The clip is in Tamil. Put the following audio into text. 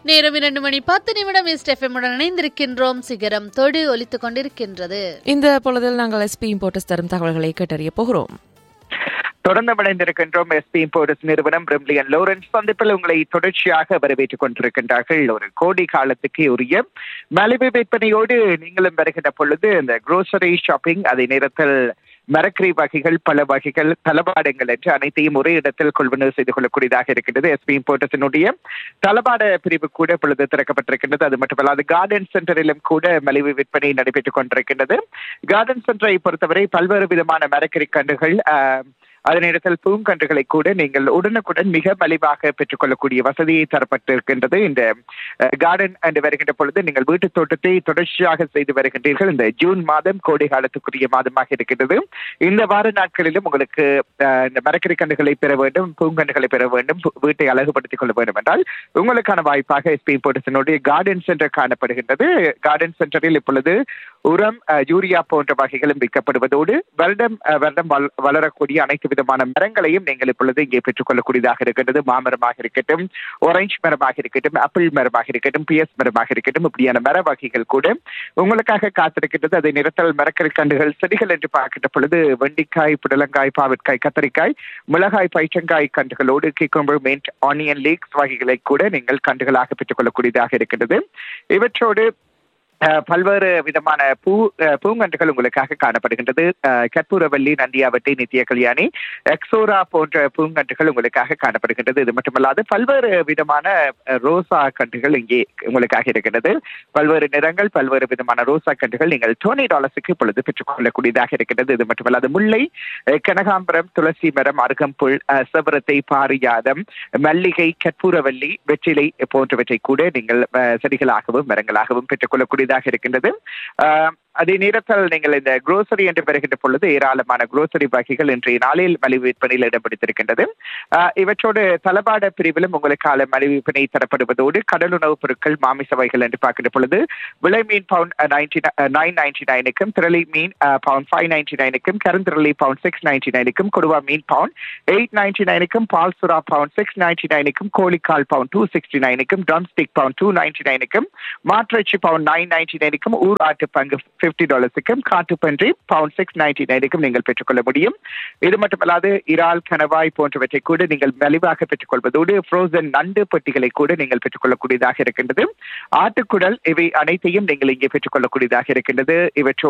நேரம் இரண்டு மணி பத்து நிமிடம் ஈஸ்ட் எஃப்எம் உடன் இணைந்திருக்கின்றோம் சிகரம் தொடு ஒலித்துக் கொண்டிருக்கின்றது இந்த பொழுதில் நாங்கள் எஸ்பி இம்போர்ட்டஸ் தரும் தகவல்களை கேட்டறிய போகிறோம் தொடர்ந்து இணைந்திருக்கின்றோம் எஸ்பி இம்போர்ட்ஸ் நிறுவனம் பிரிம்லியன் லோரன்ஸ் சந்திப்பில் உங்களை தொடர்ச்சியாக வரவேற்றுக் கொண்டிருக்கின்றார்கள் ஒரு கோடி காலத்துக்கு உரிய மலிவு விற்பனையோடு நீங்களும் வருகின்ற பொழுது இந்த குரோசரி ஷாப்பிங் அதே நேரத்தில் மரக்கறி வகைகள் பல வகைகள் தளபாடங்கள் என்று அனைத்தையும் ஒரே இடத்தில் கொள்வனவு செய்து கொள்ளக்கூடியதாக இருக்கின்றது எஸ்பி இம்போர்ட்டஸினுடைய தளபாட பிரிவு கூட இப்பொழுது திறக்கப்பட்டிருக்கின்றது அது மட்டுமல்லாது கார்டன் சென்டரிலும் கூட மலிவு விற்பனை நடைபெற்றுக் கொண்டிருக்கின்றது கார்டன் சென்டரை பொறுத்தவரை பல்வேறு விதமான மரக்கறி கண்டுகள் ஆஹ், அதே நேரத்தில் பூங்கன்றுகளை கூட நீங்கள் உடனுக்குடன் மிக மலிவாக பெற்றுக்கொள்ளக்கூடிய வசதியை தரப்பட்டிருக்கின்றது இந்த கார்டன் என்று வருகின்ற பொழுது நீங்கள் வீட்டு தோட்டத்தை தொடர்ச்சியாக செய்து வருகின்றீர்கள் இந்த ஜூன் மாதம் கோடை காலத்துக்குரிய மாதமாக இருக்கின்றது இந்த வார நாட்களிலும் உங்களுக்கு அஹ், இந்த மரக்கறி கன்றுகளை பெற வேண்டும் பூங்கன்றுகளை பெற வேண்டும் பு- வீட்டை அழகுபடுத்திக் கொள்ள வேண்டும் என்றால் உங்களுக்கான வாய்ப்பாக எஸ்பி போர்ட்டஸினுடைய கார்டன் சென்டர் காணப்படுகின்றது கார்டன் சென்டரில் இப்பொழுது உரம் அஹ், யூரியா போன்ற வகைகளும் விற்கப்படுவதோடு வருடம் அஹ், வருடம் வள- வளரக்கூடிய அனைத்து விதமான மரங்களையும் நீங்கள் இப்பொழுது இங்கே பெற்றுக்கொள்ளக்கூடியதாக இருக்கின்றது மாமரமாக இருக்கட்டும் orange மரமாக இருக்கட்டும் ஆப்பிள் மரமாக இருக்கட்டும் பிஎஸ் மரமாக இருக்கட்டும் இப்படியான மர வகைகள் கூட உங்களுக்காக காத்திருக்கின்றது அதை நிறத்தல் மரக்கறி கண்டுகள் செடிகள் என்று பார்க்கின்ற பொழுது வெண்டிக்காய் புடலங்காய் பாவற்காய் கத்தரிக்காய் மிளகாய் பைச்சங்காய் கண்டுகளோடு கிக்கும்பர் மென்ட் ஆனியன் லீக்ஸ் வகைகளை கூட நீங்கள் கண்டுகளாக பெற்றுக்கொள்ளக்கூடியதாக இருக்கின்றது இவற்றோடு அஹ், பல்வேறு விதமான பூ அஹ், பூங்கன்றுகள் உங்களுக்காக காணப்படுகின்றது அஹ், கற்பூரவல்லி நந்தியாவட்டி நித்திய கல்யாணி எக்ஸோரா போன்ற பூங்கன்றுகள் உங்களுக்காக காணப்படுகின்றது இது மட்டுமல்லாது பல்வேறு விதமான அஹ், ரோசா கன்றுகள் இங்கே உங்களுக்காக இருக்கின்றது பல்வேறு நிறங்கள் பல்வேறு விதமான ரோசா கன்றுகள் நீங்கள் டுவெண்ட்டி டாலர்ஸுக்கு இப்பொழுது பெற்றுக்கொள்ளக்கூடியதாக இருக்கின்றது இது மட்டுமல்லாது முல்லை அஹ், கனகாம்பரம் துளசி மரம் அருகம்புல் அஹ், செவரத்தை பாரியாதம் மல்லிகை கற்பூரவல்லி வெற்றிலை போன்றவற்றை கூட நீங்கள் அஹ், செடிகளாகவும் மரங்களாகவும் பெற்றுக்கொள்ளக்கூடியதாக இருக்கின்றது அஹ், அதே நேரத்தில் நீங்கள் இந்த குரோசரி என்று பெறுகின்ற பொழுது ஏராளமான குரோசரி வகைகள் இன்றைய நாளில் மலிவு விற்பனையில் இடம் பிடித்திருக்கின்றது அஹ், இவற்றோடு தளபாட பிரிவிலும் உங்களுக்கான மலிவு விற்பனை தரப்படுவதோடு கடல் உணவுப் பொருட்கள் மாமிச வகைகள் என்று பார்க்கின்ற பொழுது விலை மீன் பவுண்ட் நைன்டி நைன் நைன்டி நைனுக்கும் திரளி மீன் பவுண்ட் ஃபைவ் நைன்டி நைனுக்கும் கருந்திரளி பவுண்ட் சிக்ஸ் நைன்டி நைனுக்கும் கொடுவா மீன் பவுண்ட் எயிட் நைன்டி நைனுக்கும் பால் சுறா பவுண்ட் சிக்ஸ் நைன்டி நைனுக்கும் கோழிக்கால் பவுண்ட் டூ சிக்ஸ்டி நைனுக்கும் drumstick pound two ninety நைனுக்கும் மாட்டிறைச்சி பவுண்ட் நைன் நைன்டி நைனுக்கும் ஊர் ஆட்டு பங்கு ஃபிஃப்டி டாலர்ஸுக்கும் காட்டுப்பன்றி பவுண்ட் சிக்ஸ் நைன்டி நைனுக்கும் நீங்கள் பெற்றுக்கொள்ள முடியும் இது மட்டுமல்லாது இறால் கணவாய் போன்றவற்றை கூட நீங்கள் மலிவாக பெற்றுக்கொள்வதோடு ஃப்ரோசன் நண்டு பெட்டிகளை கூட நீங்கள் பெற்றுக்கொள்ளக்கூடியதாக இருக்கின்றது ஆட்டுக்குடல் இவை அனைத்தையும் நீங்கள் இங்கே பெற்றுக்கொள்ளக்கூடியதாக இருக்கின்றது இவற்றோடு